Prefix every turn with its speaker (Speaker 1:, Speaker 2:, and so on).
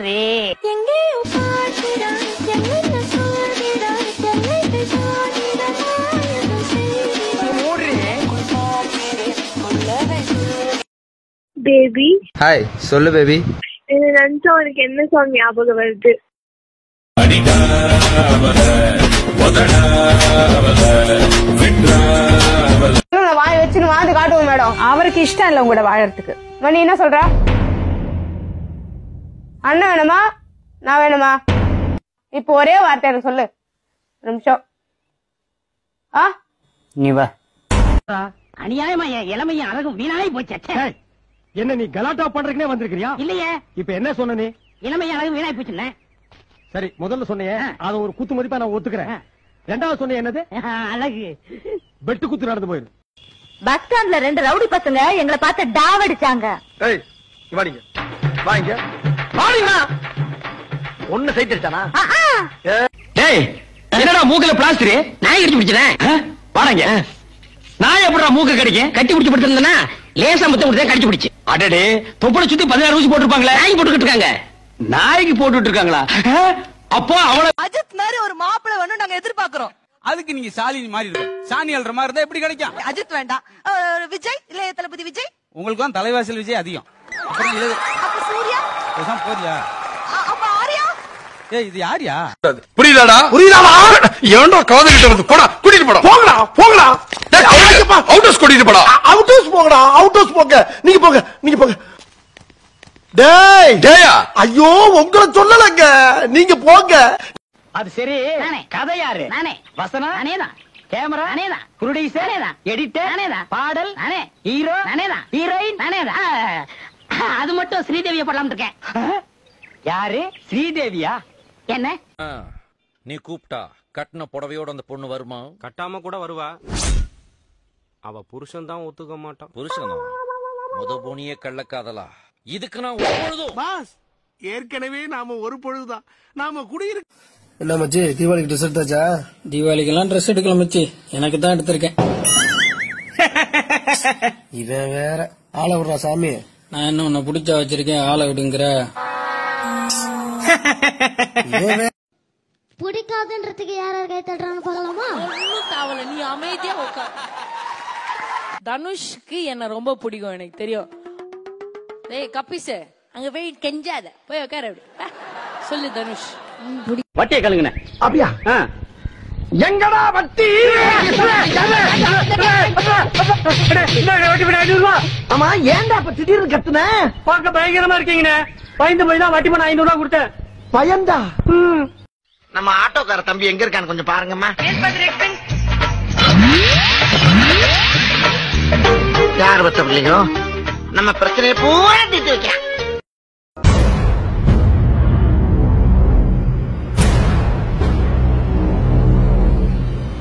Speaker 1: சொல்லாதே
Speaker 2: எங்கேயோ பார்க்கிறாய் என்னென்ன சொல்கிறாய் என்னை சாடினாய் பேபி
Speaker 3: ஹாய் சொல்லு பேபி
Speaker 2: என்ன நினைச்சா உனக்கு என்ன சாங் ஞாபகம் வருது
Speaker 1: வாய வச்சு வாழ்ந்து காட்டுவோம் மேடம் அவருக்கு இஷ்டம் இல்ல உங்களோட வாழறதுக்கு மணி என்ன சொல்ற அண்ணன் வேணுமா நான் வேணுமா இப்போ ஒரே வார்த்தை எனக்கு சொல்லு ஒரு நிமிஷம் ஆ
Speaker 4: நீ வா
Speaker 5: அநியாயமா என் இளமையும் அழகும் வீணாய் போச்சு
Speaker 4: என்ன நீ கலாட்டா பண்றதுக்குனே வந்திருக்கிறியா
Speaker 5: இல்லையே
Speaker 4: இப்ப என்ன சொன்ன நீ
Speaker 5: இளமையும் அழகும் வீணாய் போச்சுல்ல
Speaker 4: சரி முதல்ல சொன்னியே
Speaker 5: ஆ.
Speaker 4: அத ஒரு குத்து மதிப்பா நான் ஒத்துக்கிறேன் ரெண்டாவது சொன்னியே என்னது
Speaker 5: அழகு
Speaker 4: வெட்டு குத்து நடந்து போயிரு
Speaker 1: பஸ் ஸ்டாண்ட்ல ரெண்டு ரவுடி பசங்க எங்களை பார்த்து டாவடிச்சாங்க
Speaker 3: ஏய் வாடிங்க வாங்க வாடிங்க ஒண்ணு சைத்திருச்சானா
Speaker 4: டேய் என்னடா மூக்கல பிளாஸ்டர்
Speaker 5: நாய் கடிச்சு பிடிச்சதேன்
Speaker 4: வாடங்க நான் எப்படா மூக்க கடிக்கும்
Speaker 5: கட்டி பிடிச்சு படுத்திருந்தனா லேசா முத்தம் கொடுத்தா கடிச்சு பிடிச்சு
Speaker 4: அடடே தொப்புளை சுத்தி பதினாறு ஊசி போட்டிருப்பாங்களே
Speaker 5: நாய் போட்டுக்கிட்டு இருக்காங்க
Speaker 4: நாய்க்கு போட்டுட்டு இருக்காங்களா ஆ? அப்போ அவளை
Speaker 6: அஜித் மாதிரி ஒரு மாப்பிள்ளை வேணும் நாங்க எதிர்பார்க்கிறோம் அதுக்கு நீங்க சாலினி மாதிரி இருக்கும் சாணி அல்ற மாதிரி இருந்தா எப்படி கிடைக்கும் அஜித் வேண்டாம் விஜய் இளைய தளபதி விஜய் உங்களுக்கு தான் தலைவாசல் விஜய் அதிகம் அப்புறம் இளைய- பேசாம போறியா ஏய் இது யாரியா
Speaker 3: புரியுதாடா புரியுதாடா ஏன்டா காதல் கிட்ட வந்து போடா கூட்டிட்டு போடா போங்கடா போங்கடா அவுட் ஹவுஸ் கூட்டிட்டு போடா
Speaker 7: அவுட் ஹவுஸ் போங்கடா அவுட் ஹவுஸ் போங்க நீங்க போங்க நீங்க போங்க டேய்
Speaker 3: டேயா
Speaker 7: ஐயோ உங்களை சொல்லலங்க நீங்க போங்க
Speaker 4: அது சரி
Speaker 5: நானே.
Speaker 4: கதை யாரு
Speaker 5: நானே
Speaker 4: வசனம்
Speaker 5: நானேதான்
Speaker 4: கேமரா
Speaker 5: நானேதான்
Speaker 4: ப்ரொடியூசர்
Speaker 5: நானேதான்
Speaker 4: எடிட்டர்
Speaker 5: நானேதான்
Speaker 4: பாடல்
Speaker 5: நானே
Speaker 4: ஹீரோ
Speaker 5: நானேதான்
Speaker 4: ஹீரோயின்
Speaker 5: நானேதான் ஆ, அது மட்டும் ஸ்ரீதேவியை போடலாம்னு இருக்கேன்
Speaker 4: யாரு ஸ்ரீதேவியா
Speaker 5: என்ன
Speaker 8: நீ கூப்பிட்டா கட்டின புடவையோட அந்த பொண்ணு வருமா
Speaker 9: கட்டாம கூட வருவா அவ புருஷன் தான் ஒத்துக்க மாட்டான்
Speaker 8: புருஷனா முத போனியே கள்ளக்காதலா இதுக்கு நான் ஒவ்வொழுதும்
Speaker 7: பாஸ் ஏற்கனவே நாம ஒரு பொழுதுதான் நாம குடியிருக்க
Speaker 10: என்ன மச்சி தீபாவளிக்கு ட்ரெஸ் எடுத்தாச்சா
Speaker 11: தீபாவளிக்கெல்லாம் ட்ரெஸ் எடுக்கல மச்சி எனக்கு தான் எடுத்திருக்கேன்
Speaker 10: இவன் வேற ஆள விடுறா சாமி
Speaker 11: நான் என்ன உன்னை பிடிச்சா வச்சிருக்கேன் ஆளை விடுங்கிற
Speaker 10: இவன் வேற
Speaker 2: பிடிக்காதுன்றதுக்கு யார் யார் கை தட்டுறான்னு பார்க்கலாமா
Speaker 6: தேவல நீ அமைதியா உட்கார் தனுஷ்க்கு என்ன ரொம்ப பிடிக்கும் எனக்கு தெரியும் டேய் கப்பிஸ் அங்க போய் கெஞ்சாத போய் உட்கார அப்படி வா. சொல்லு தனுஷ்
Speaker 4: வட்டியை கழுங்குன
Speaker 7: அப்படியா
Speaker 4: எங்கடா வட்டி
Speaker 7: ஆமா ஏன்டா இப்ப திடீர்னு கத்துன
Speaker 4: பார்க்க பயங்கரமா இருக்கீங்கண்ணே பயந்து போய் தான் வட்டி பண்ண ஐநூறு ரூபா கொடுத்தேன்
Speaker 7: பயந்தா
Speaker 5: நம்ம ஆட்டோக்கார தம்பி எங்க இருக்கான்னு கொஞ்சம் பாருங்கம்மா யார் பத்த பிள்ளைங்க நம்ம பிரச்சனையை பூரா தீர்த்து வைக்க